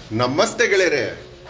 ನಮಸ್ತೆ ಗೆಳೆಯರೆ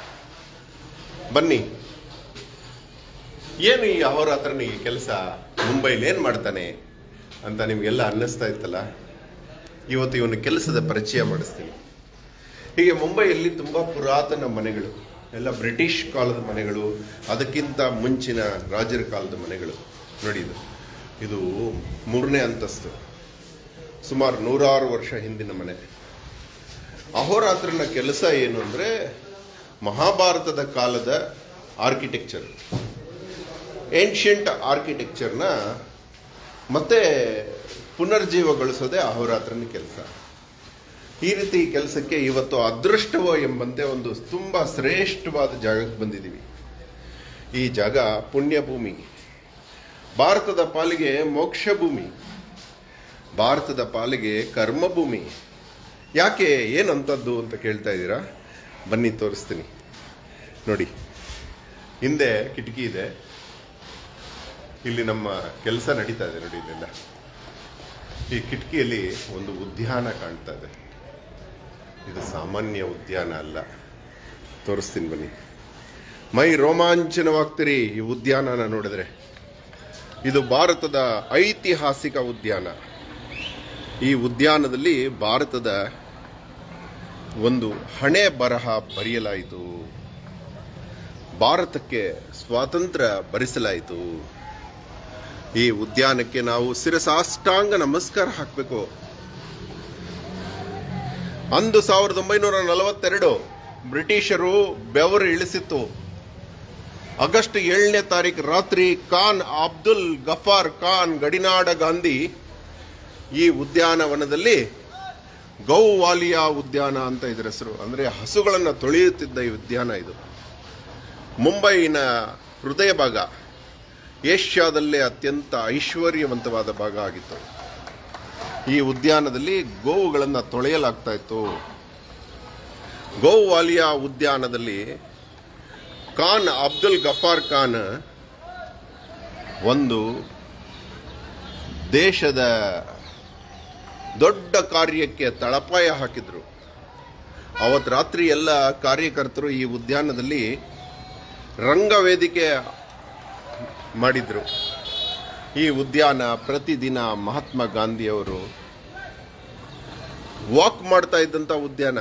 ಬನ್ನಿ ಏನು ಈ ಅಹೋರಾತ್ರನ ಈ ಕೆಲಸ ಮುಂಬೈಲಿ ಏನು ಮಾಡ್ತಾನೆ ಅಂತ ನಿಮಗೆಲ್ಲ ಅನ್ನಿಸ್ತಾ ಇತ್ತಲ್ಲ ಇವತ್ತು ಇವನ ಕೆಲಸದ ಪರಿಚಯ ಮಾಡಿಸ್ತೀನಿ ಹೀಗೆ ಮುಂಬೈಯಲ್ಲಿ ತುಂಬ ಪುರಾತನ ಮನೆಗಳು ಎಲ್ಲ ಬ್ರಿಟಿಷ್ ಕಾಲದ ಮನೆಗಳು ಅದಕ್ಕಿಂತ ಮುಂಚಿನ ರಾಜರ ಕಾಲದ ಮನೆಗಳು ನೋಡಿ ಇದು ಇದು ಮೂರನೇ ಅಂತಸ್ತು ಸುಮಾರು ನೂರಾರು ವರ್ಷ ಹಿಂದಿನ ಮನೆ ಅಹೋರಾತ್ರನ ಕೆಲಸ ಏನು ಅಂದರೆ ಮಹಾಭಾರತದ ಕಾಲದ ಆರ್ಕಿಟೆಕ್ಚರ್ ಏನ್ಷಿಯಂಟ್ ಆರ್ಕಿಟೆಕ್ಚರ್ನ ಮತ್ತೆ ಪುನರ್ಜೀವಗೊಳಿಸೋದೇ ಅಹೋರಾತ್ರನ ಕೆಲಸ ಈ ರೀತಿ ಕೆಲಸಕ್ಕೆ ಇವತ್ತು ಅದೃಷ್ಟವೋ ಎಂಬಂತೆ ಒಂದು ತುಂಬ ಶ್ರೇಷ್ಠವಾದ ಜಾಗಕ್ಕೆ ಬಂದಿದ್ದೀವಿ ಈ ಜಾಗ ಪುಣ್ಯಭೂಮಿ ಭಾರತದ ಪಾಲಿಗೆ ಮೋಕ್ಷ ಭೂಮಿ ಭಾರತದ ಪಾಲಿಗೆ ಕರ್ಮಭೂಮಿ ಯಾಕೆ ಏನಂತದ್ದು ಅಂತ ಕೇಳ್ತಾ ಇದ್ದೀರಾ ಬನ್ನಿ ತೋರಿಸ್ತೀನಿ ನೋಡಿ ಹಿಂದೆ ಕಿಟಕಿ ಇದೆ ಇಲ್ಲಿ ನಮ್ಮ ಕೆಲಸ ನಡೀತಾ ಇದೆ ನೋಡಿ ಇಲ್ಲೆಲ್ಲ ಈ ಕಿಟಕಿಯಲ್ಲಿ ಒಂದು ಉದ್ಯಾನ ಕಾಣ್ತಾ ಇದೆ ಇದು ಸಾಮಾನ್ಯ ಉದ್ಯಾನ ಅಲ್ಲ ತೋರಿಸ್ತೀನಿ ಬನ್ನಿ ಮೈ ರೋಮಾಂಚನವಾಗ್ತೀರಿ ಈ ಉದ್ಯಾನನ ನೋಡಿದ್ರೆ ಇದು ಭಾರತದ ಐತಿಹಾಸಿಕ ಉದ್ಯಾನ ಈ ಉದ್ಯಾನದಲ್ಲಿ ಭಾರತದ ಒಂದು ಹಣೆ ಬರಹ ಬರೆಯಲಾಯಿತು ಭಾರತಕ್ಕೆ ಸ್ವಾತಂತ್ರ್ಯ ಭರಿಸಲಾಯಿತು ಈ ಉದ್ಯಾನಕ್ಕೆ ನಾವು ಶಿರಸಾಷ್ಟಾಂಗ ನಮಸ್ಕಾರ ಹಾಕಬೇಕು ಅಂದು ಸಾವಿರದ ಒಂಬೈನೂರ ನಲವತ್ತೆರಡು ಬ್ರಿಟಿಷರು ಬೆವರು ಇಳಿಸಿತ್ತು ಆಗಸ್ಟ್ ಏಳನೇ ತಾರೀಕು ರಾತ್ರಿ ಖಾನ್ ಅಬ್ದುಲ್ ಗಫಾರ್ ಖಾನ್ ಗಡಿನಾಡ ಗಾಂಧಿ ಈ ಉದ್ಯಾನವನದಲ್ಲಿ ಗೌವಾಲಿಯಾ ಉದ್ಯಾನ ಅಂತ ಇದರ ಹೆಸರು ಅಂದರೆ ಹಸುಗಳನ್ನು ತೊಳೆಯುತ್ತಿದ್ದ ಈ ಉದ್ಯಾನ ಇದು ಮುಂಬೈನ ಹೃದಯ ಭಾಗ ಏಷ್ಯಾದಲ್ಲೇ ಅತ್ಯಂತ ಐಶ್ವರ್ಯವಂತವಾದ ಭಾಗ ಆಗಿತ್ತು ಈ ಉದ್ಯಾನದಲ್ಲಿ ಗೋವುಗಳನ್ನು ತೊಳೆಯಲಾಗ್ತಾ ಇತ್ತು ಗೋವಾಲಿಯಾ ಉದ್ಯಾನದಲ್ಲಿ ಖಾನ್ ಅಬ್ದುಲ್ ಗಫಾರ್ ಖಾನ್ ಒಂದು ದೇಶದ ದೊಡ್ಡ ಕಾರ್ಯಕ್ಕೆ ತಳಪಾಯ ಹಾಕಿದ್ರು ಅವತ್ತು ರಾತ್ರಿ ಎಲ್ಲ ಕಾರ್ಯಕರ್ತರು ಈ ಉದ್ಯಾನದಲ್ಲಿ ರಂಗವೇದಿಕೆ ಮಾಡಿದ್ರು ಈ ಉದ್ಯಾನ ಪ್ರತಿದಿನ ಮಹಾತ್ಮ ಗಾಂಧಿಯವರು ವಾಕ್ ಮಾಡ್ತಾ ಇದ್ದಂಥ ಉದ್ಯಾನ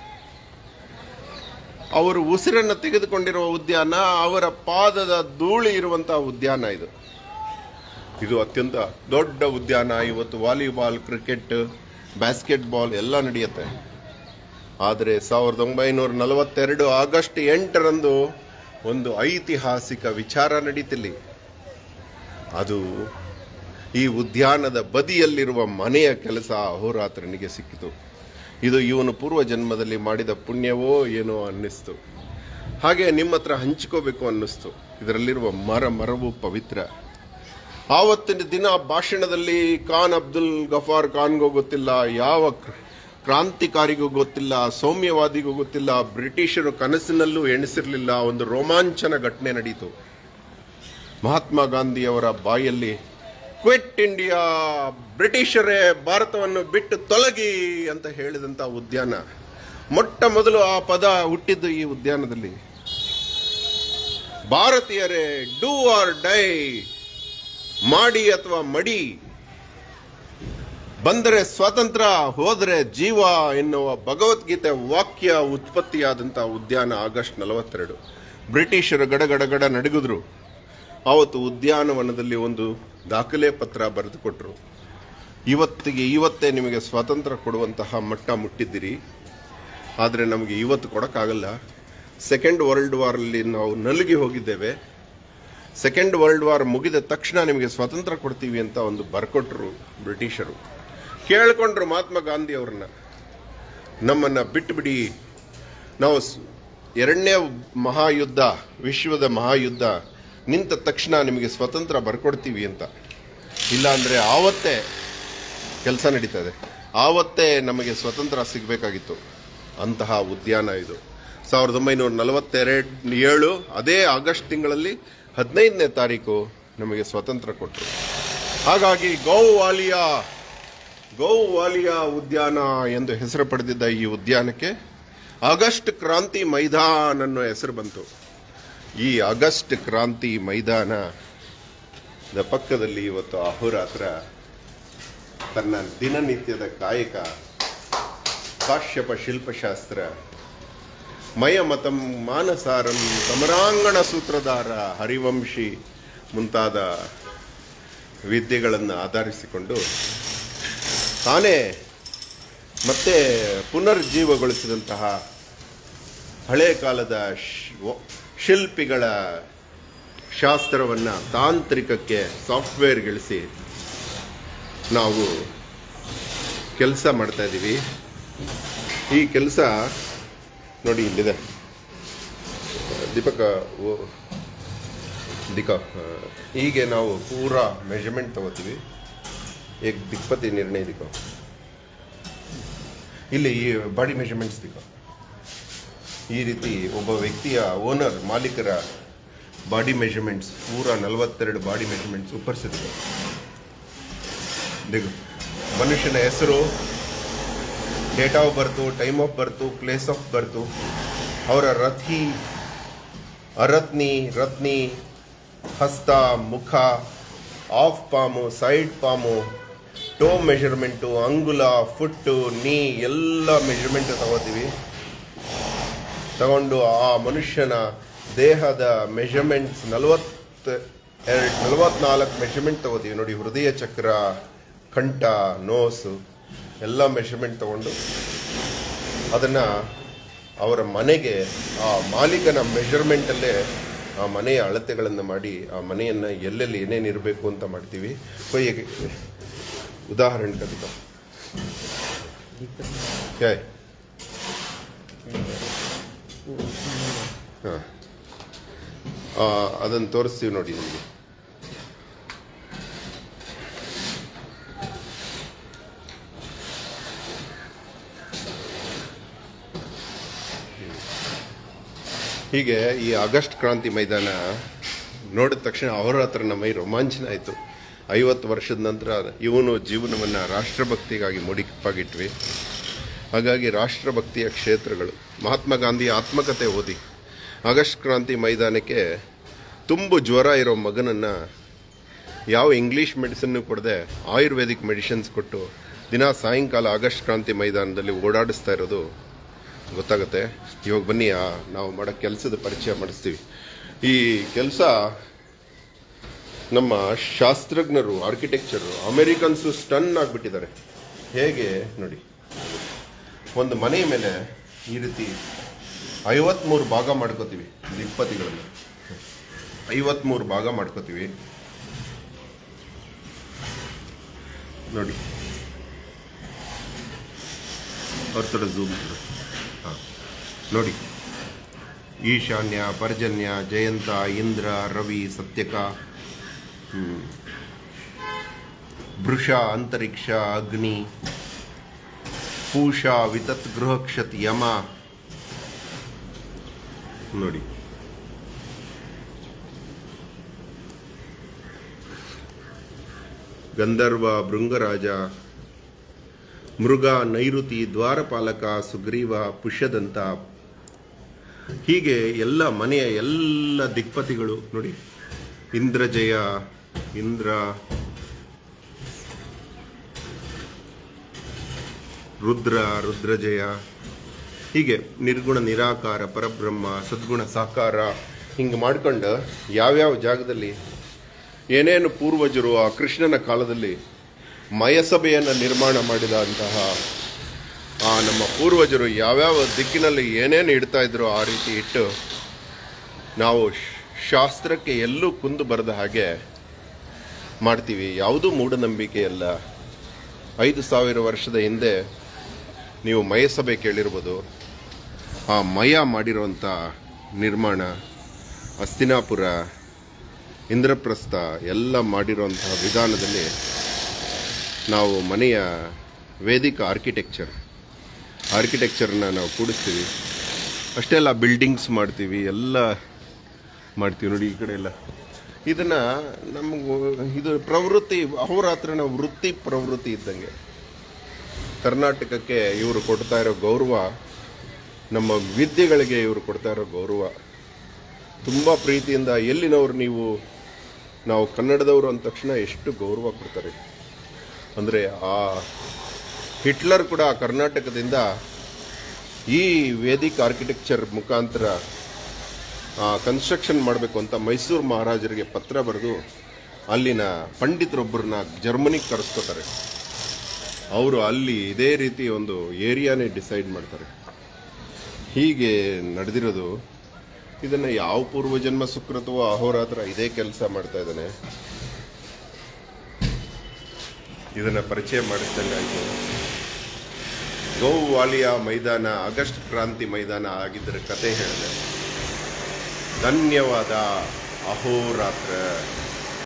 ಅವರು ಉಸಿರನ್ನು ತೆಗೆದುಕೊಂಡಿರುವ ಉದ್ಯಾನ ಅವರ ಪಾದದ ಧೂಳಿ ಇರುವಂತಹ ಉದ್ಯಾನ ಇದು ಇದು ಅತ್ಯಂತ ದೊಡ್ಡ ಉದ್ಯಾನ ಇವತ್ತು ವಾಲಿಬಾಲ್ ಕ್ರಿಕೆಟ್ ಬ್ಯಾಸ್ಕೆಟ್ ಬಾಲ್ ಎಲ್ಲ ನಡೆಯುತ್ತೆ ಆದರೆ ಸಾವಿರದ ಒಂಬೈನೂರ ನಲವತ್ತೆರಡು ಆಗಸ್ಟ್ ಎಂಟರಂದು ಒಂದು ಐತಿಹಾಸಿಕ ವಿಚಾರ ನಡೀತಿಲ್ಲಿ ಅದು ಈ ಉದ್ಯಾನದ ಬದಿಯಲ್ಲಿರುವ ಮನೆಯ ಕೆಲಸ ಅಹೋರಾತ್ರನಿಗೆ ಸಿಕ್ಕಿತು ಇದು ಇವನು ಪೂರ್ವ ಜನ್ಮದಲ್ಲಿ ಮಾಡಿದ ಪುಣ್ಯವೋ ಏನೋ ಅನ್ನಿಸ್ತು ಹಾಗೆ ನಿಮ್ಮ ಹತ್ರ ಹಂಚ್ಕೋಬೇಕು ಅನ್ನಿಸ್ತು ಇದರಲ್ಲಿರುವ ಮರ ಮರವು ಪವಿತ್ರ ಆವತ್ತಿನ ದಿನ ಭಾಷಣದಲ್ಲಿ ಖಾನ್ ಅಬ್ದುಲ್ ಗಫಾರ್ ಖಾನ್ಗೂ ಗೊತ್ತಿಲ್ಲ ಯಾವ ಕ್ರ- ಕ್ರಾಂತಿಕಾರಿಗೂ ಗೊತ್ತಿಲ್ಲ ಸೌಮ್ಯವಾದಿಗೂ ಗೊತ್ತಿಲ್ಲ ಬ್ರಿಟಿಷರು ಕನಸಿನಲ್ಲೂ ಎಣಿಸಿರಲಿಲ್ಲ ಒಂದು ರೋಮಾಂಚನ ಘಟನೆ ನಡೀತು ಮಹಾತ್ಮ ಗಾಂಧಿಯವರ ಬಾಯಲ್ಲಿ ಕ್ವಿಟ್ ಇಂಡಿಯಾ ಬ್ರಿಟಿಷರೇ ಭಾರತವನ್ನು ಬಿಟ್ಟು ತೊಲಗಿ ಅಂತ ಹೇಳಿದಂಥ ಉದ್ಯಾನ ಮೊಟ್ಟ ಮೊದಲು ಆ ಪದ ಹುಟ್ಟಿದ್ದು ಈ ಉದ್ಯಾನದಲ್ಲಿ ಭಾರತೀಯರೇ ಡೂ ಆರ್ ಡೈ ಮಾಡಿ ಅಥವಾ ಮಡಿ ಬಂದರೆ ಸ್ವಾತಂತ್ರ್ಯ ಹೋದರೆ ಜೀವ ಎನ್ನುವ ಭಗವದ್ಗೀತೆ ವಾಕ್ಯ ಉತ್ಪತ್ತಿಯಾದಂಥ ಉದ್ಯಾನ ಆಗಸ್ಟ್ ನಲವತ್ತೆರಡು ಬ್ರಿಟಿಷರು ಗಡಗಡಗಡ ನಡುಗಿದ್ರು ಅವತ್ತು ಉದ್ಯಾನವನದಲ್ಲಿ ಒಂದು ದಾಖಲೆ ಪತ್ರ ಬರೆದುಕೊಟ್ರು ಇವತ್ತಿಗೆ ಇವತ್ತೇ ನಿಮಗೆ ಸ್ವಾತಂತ್ರ್ಯ ಕೊಡುವಂತಹ ಮಟ್ಟ ಮುಟ್ಟಿದ್ದೀರಿ ಆದರೆ ನಮಗೆ ಇವತ್ತು ಕೊಡೋಕ್ಕಾಗಲ್ಲ ಸೆಕೆಂಡ್ ವರ್ಲ್ಡ್ ವಾರಲ್ಲಿ ನಾವು ನಲುಗಿ ಹೋಗಿದ್ದೇವೆ ಸೆಕೆಂಡ್ ವರ್ಲ್ಡ್ ವಾರ್ ಮುಗಿದ ತಕ್ಷಣ ನಿಮಗೆ ಸ್ವಾತಂತ್ರ್ಯ ಕೊಡ್ತೀವಿ ಅಂತ ಒಂದು ಬರ್ಕೊಟ್ರು ಬ್ರಿಟಿಷರು ಕೇಳ್ಕೊಂಡ್ರು ಮಹಾತ್ಮ ಗಾಂಧಿ ಅವ್ರನ್ನ ನಮ್ಮನ್ನು ಬಿಟ್ಟುಬಿಡಿ ನಾವು ಸ್- ಎರಡನೇ ಮಹಾಯುದ್ಧ ವಿಶ್ವದ ಮಹಾಯುದ್ಧ ನಿಂತ ತಕ್ಷಣ ನಿಮಗೆ ಸ್ವಾತಂತ್ರ್ಯ ಬರ್ಕೊಡ್ತೀವಿ ಅಂತ ಇಲ್ಲಾಂದರೆ ಆವತ್ತೇ ಕೆಲಸ ನಡೀತದೆ ಆವತ್ತೇ ನಮಗೆ ಸ್ವತಂತ್ರ ಸಿಗಬೇಕಾಗಿತ್ತು ಅಂತಹ ಉದ್ಯಾನ ಇದು ಸಾವಿರದ ಒಂಬೈನೂರ ನಲವತ್ತೆರಡು ಏಳು ಅದೇ ಆಗಸ್ಟ್ ತಿಂಗಳಲ್ಲಿ ಹದಿನೈದನೇ ತಾರೀಕು ನಮಗೆ ಸ್ವತಂತ್ರ ಕೊಟ್ಟರು ಹಾಗಾಗಿ ಗೌವಾಲಿಯಾ ಗೌವಾಲಿಯಾ ಉದ್ಯಾನ ಎಂದು ಹೆಸರು ಪಡೆದಿದ್ದ ಈ ಉದ್ಯಾನಕ್ಕೆ ಆಗಸ್ಟ್ ಕ್ರಾಂತಿ ಮೈದಾನ್ ಅನ್ನೋ ಹೆಸರು ಬಂತು ಈ ಆಗಸ್ಟ್ ಕ್ರಾಂತಿ ಮೈದಾನ ದ ಪಕ್ಕದಲ್ಲಿ ಇವತ್ತು ಅಹೋರಾತ್ರ ತನ್ನ ದಿನನಿತ್ಯದ ಕಾಯಕ ಕಾಶ್ಯಪ ಶಿಲ್ಪಶಾಸ್ತ್ರ ಮಯಮತಂ ಮಾನಸಾರಂ ಸಮರಾಂಗಣ ಸೂತ್ರಧಾರ ಹರಿವಂಶಿ ಮುಂತಾದ ವಿದ್ಯೆಗಳನ್ನು ಆಧರಿಸಿಕೊಂಡು ತಾನೇ ಮತ್ತೆ ಪುನರ್ಜೀವಗೊಳಿಸಿದಂತಹ ಹಳೆ ಕಾಲದ ಶ್- ವ- ಶಿಲ್ಪಿಗಳ ಶಾಸ್ತ್ರವನ್ನು ತಾಂತ್ರಿಕಕ್ಕೆ ಸಾಫ್ಟ್ವೇರ್ಗಳಿಸಿ ನಾವು ಕೆಲಸ ಮಾಡ್ತಾ ಇದ್ದೀವಿ ಈ ಕೆಲಸ ನೋಡಿ ಇಲ್ಲಿದೆ ದೀಪಕ ಓ- ದಿಕ ಆ, ಹೀಗೆ ನಾವು ಪೂರಾ ಮೆಜರ್ಮೆಂಟ್ ತಗೋತೀವಿ ಏಕ್ ದಿಕ್ಪತಿ ನಿರ್ಣಯ ದಿಕ್ಕ ಇಲ್ಲಿ ಈ ಬಾಡಿ ಮೆಜರ್ಮೆಂಟ್ಸ್ ದಿಕ್ಕ ಈ ರೀತಿ ಒಬ್ಬ ವ್ಯಕ್ತಿಯ ಓನರ್ ಮಾಲೀಕರ ಬಾಡಿ ಮೆಜರ್ಮೆಂಟ್ಸ್ ಪೂರ ನಲವತ್ತೆರಡು ಬಾಡಿ ಮೆಜರ್ಮೆಂಟ್ಸ್ ಉಪ್ಪರಿಸಿದ್ರು ದಿಗು ಮನುಷ್ಯನ ಹೆಸರು date of birth time of birth place of birth ಅವರ ರಥಿ ಅರತ್ನಿ ರತ್ನಿ ಹಸ್ತ ಮುಖ of palm side palm toe measurement ಅಂಗುಲ ಫುಟ್ಟು ನೀ ಎಲ್ಲ ಮೆಷರ್ಮೆಂಟ್ ತಗೋತೀವಿ ತಗೊಂಡು ಆ ಮನುಷ್ಯನ ದೇಹದ ಮೆಷರ್ಮೆಂಟ್ಸ್ ನಲವತ್ತ ಎರಡು ನಲವತ್ನಾಲ್ಕು ಮೆಷರ್ಮೆಂಟ್ ತಗೋತೀವಿ ನೋಡಿ ಹೃದಯ ಚಕ್ರ ಕಂಠ ನೋಸು ಎಲ್ಲ ಮೆಷರ್ಮೆಂಟ್ ತಗೊಂಡು ಅದನ್ನು ಅವರ ಮನೆಗೆ ಆ ಮಾಲೀಕನ ಮೆಷರ್ಮೆಂಟಲ್ಲೇ ಆ ಮನೆಯ ಅಳತೆಗಳನ್ನು ಮಾಡಿ ಆ ಮನೆಯನ್ನು ಎಲ್ಲೆಲ್ಲಿ ಏನೇನು ಇರಬೇಕು ಅಂತ ಮಾಡ್ತೀವಿ ಕೊಯ್ಯಗೆ ಉದಾಹರಣೆ ಕಲಿತ ಹೇ ಹಾಂ ಅದನ್ನು ತೋರಿಸ್ತೀವಿ ನೋಡಿ ನಿಮಗೆ ಹೀಗೆ ಈ ಆಗಸ್ಟ್ ಕ್ರಾಂತಿ ಮೈದಾನ ನೋಡಿದ ತಕ್ಷಣ ಅವರ ಹತ್ರ ನಮ್ಮ ಮೈ ರೋಮಾಂಚನ ಆಯಿತು ಐವತ್ತು ವರ್ಷದ ನಂತರ ಇವನು ಜೀವನವನ್ನು ರಾಷ್ಟ್ರಭಕ್ತಿಗಾಗಿ ಮುಡಿಪಾಗಿಟ್ವಿ ಹಾಗಾಗಿ ರಾಷ್ಟ್ರಭಕ್ತಿಯ ಕ್ಷೇತ್ರಗಳು ಮಹಾತ್ಮ ಗಾಂಧಿ ಆತ್ಮಕತೆ ಓದಿ ಆಗಸ್ಟ್ ಕ್ರಾಂತಿ ಮೈದಾನಕ್ಕೆ ತುಂಬು ಜ್ವರ ಇರೋ ಮಗನನ್ನು ಯಾವ ಇಂಗ್ಲೀಷ್ ಮೆಡಿಸಿನ್ನು ಕೊಡದೆ ಆಯುರ್ವೇದಿಕ್ ಮೆಡಿಸಿನ್ಸ್ ಕೊಟ್ಟು ದಿನ ಸಾಯಂಕಾಲ ಆಗಸ್ಟ್ ಕ್ರಾಂತಿ ಮೈದಾನದಲ್ಲಿ ಓಡಾಡಿಸ್ತಾ ಇರೋದು ಗೊತ್ತಾಗುತ್ತೆ ಇವಾಗ ಬನ್ನಿ ಆ ನಾವು ಮಾಡೋ ಕೆಲಸದ ಪರಿಚಯ ಮಾಡಿಸ್ತೀವಿ ಈ ಕೆಲಸ ನಮ್ಮ ಶಾಸ್ತ್ರಜ್ಞರು ಆರ್ಕಿಟೆಕ್ಚರು ಅಮೆರಿಕನ್ಸು ಸ್ಟನ್ ಆಗಿಬಿಟ್ಟಿದ್ದಾರೆ ಹೇಗೆ ನೋಡಿ ಒಂದು ಮನೆಯ ಮೇಲೆ ಈ ರೀತಿ ಐವತ್ಮೂರು ಭಾಗ ಮಾಡ್ಕೋತೀವಿ ದಿಕ್ಪತಿಗಳನ್ನು ಐವತ್ಮೂರು ಭಾಗ ಮಾಡ್ಕೋತೀವಿ ನೋಡಿ ಅವ್ರ ಥರ ಝೂಮ್ ಹಾಂ ನೋಡಿ ಈಶಾನ್ಯ ಪರ್ಜನ್ಯ ಜಯಂತ ಇಂದ್ರ ರವಿ ಸತ್ಯಕ ಹ್ಮ್. ವೃಷ ಅಂತರಿಕ್ಷ ಅಗ್ನಿ ಪೂಷ ವಿತತ್ ಗೃಹಕ್ಷತ್ ಯಮ ನೋಡಿ ಗಂಧರ್ವ ಭೃಂಗರಾಜ ಮೃಗ ನೈಋತಿ ದ್ವಾರಪಾಲಕ ಸುಗ್ರೀವ ಪುಷ್ಯದಂತ ಹೀಗೆ ಎಲ್ಲ ಮನೆಯ ಎಲ್ಲ ದಿಕ್ಪತಿಗಳು ನೋಡಿ ಇಂದ್ರಜಯ ಇಂದ್ರ ರುದ್ರ ರುದ್ರಜಯ ಹೀಗೆ ನಿರ್ಗುಣ ನಿರಾಕಾರ ಪರಬ್ರಹ್ಮ ಸದ್ಗುಣ ಸಾಕಾರ ಹಿಂಗೆ ಮಾಡ್ಕೊಂಡು ಯಾವ್ಯಾವ ಜಾಗದಲ್ಲಿ ಏನೇನು ಪೂರ್ವಜರು ಆ ಕೃಷ್ಣನ ಕಾಲದಲ್ಲಿ ಮಯಸಭೆಯನ್ನು ನಿರ್ಮಾಣ ಮಾಡಿದಂತಹ ಆ ನಮ್ಮ ಪೂರ್ವಜರು ಯಾವ್ಯಾವ ದಿಕ್ಕಿನಲ್ಲಿ ಏನೇನು ಇಡ್ತಾ ಇದ್ರು ಆ ರೀತಿ ಇಟ್ಟು ನಾವು ಶ- ಶಾಸ್ತ್ರಕ್ಕೆ ಎಲ್ಲೂ ಕುಂದು ಬರದ ಹಾಗೆ ಮಾಡ್ತೀವಿ ಯಾವುದೂ ಮೂಢನಂಬಿಕೆ ಅಲ್ಲ ಐದು ಸಾವಿರ ವರ್ಷದ ಹಿಂದೆ ನೀವು ಮಯಸಭೆ ಕೇಳಿರ್ಬೋದು ಆ ಮಯ ಮಾಡಿರುವಂಥ ನಿರ್ಮಾಣ ಹಸ್ತಿನಾಪುರ ಇಂದ್ರಪ್ರಸ್ಥ ಎಲ್ಲ ಮಾಡಿರುವಂತಹ ವಿಧಾನದಲ್ಲಿ ನಾವು ಮನೆಯ ವೇದಿಕ ಆರ್ಕಿಟೆಕ್ಚರ್ ಆರ್ಕಿಟೆಕ್ಚರ್ನ ನಾವು ಕೂಡಿಸ್ತೀವಿ ಅಷ್ಟೇ ಅಲ್ಲ ಬಿಲ್ಡಿಂಗ್ಸ್ ಮಾಡ್ತೀವಿ ಎಲ್ಲ ಮಾಡ್ತೀವಿ ನೋಡಿ ಈ ಕಡೆ ಎಲ್ಲ ಇದನ್ನ ನಮಗೂ ಇದು ಪ್ರವೃತ್ತಿ ಅಹೋರಾತ್ರನ ವೃತ್ತಿ ಪ್ರವೃತ್ತಿ ಇದ್ದಂಗೆ ಕರ್ನಾಟಕಕ್ಕೆ ಇವರು ಕೊಡ್ತಾ ಇರೋ ಗೌರವ ನಮ್ಮ ವಿದ್ಯೆಗಳಿಗೆ ಇವರು ಕೊಡ್ತಾ ಇರೋ ಗೌರವ ತುಂಬ ಪ್ರೀತಿಯಿಂದ ಎಲ್ಲಿನವ್ರು ನೀವು ನಾವು ಕನ್ನಡದವರು ಅಂದ ತಕ್ಷಣ ಎಷ್ಟು ಗೌರವ ಕೊಡ್ತಾರೆ ಅಂದರೆ ಆ ಹಿಟ್ಲರ್ ಕೂಡ ಕರ್ನಾಟಕದಿಂದ ಈ ವೇದಿಕ್ ಆರ್ಕಿಟೆಕ್ಚರ್ ಮುಖಾಂತರ ಕನ್ಸ್ಟ್ರಕ್ಷನ್ ಮಾಡಬೇಕು ಅಂತ ಮೈಸೂರು ಮಹಾರಾಜರಿಗೆ ಪತ್ರ ಬರೆದು ಅಲ್ಲಿನ ಪಂಡಿತರೊಬ್ಬರನ್ನ ಜರ್ಮನಿಗೆ ಕರೆಸ್ಕೋತಾರೆ ಅವರು ಅಲ್ಲಿ ಇದೇ ರೀತಿ ಒಂದು ಏರಿಯಾನೇ ಡಿಸೈಡ್ ಮಾಡ್ತಾರೆ ಹೀಗೆ ನಡೆದಿರೋದು ಇದನ್ನು ಯಾವ ಪೂರ್ವಜನ್ಮ ಸುಕೃತವೋ ಅಹೋರಾತ್ರ ಇದೇ ಕೆಲಸ ಮಾಡ್ತಾ ಇದ್ದಾನೆ ಇದನ್ನು ಪರಿಚಯ ಮಾಡಿಸ್ದಂಗೆ ಆಯಿತು ಗೌವಾಲಿಯ ಮೈದಾನ ಆಗಸ್ಟ್ ಕ್ರಾಂತಿ ಮೈದಾನ ಆಗಿದ್ದರ ಕತೆ ಹೇಳಿದೆ ಧನ್ಯವಾದ ಅಹೋರಾತ್ರ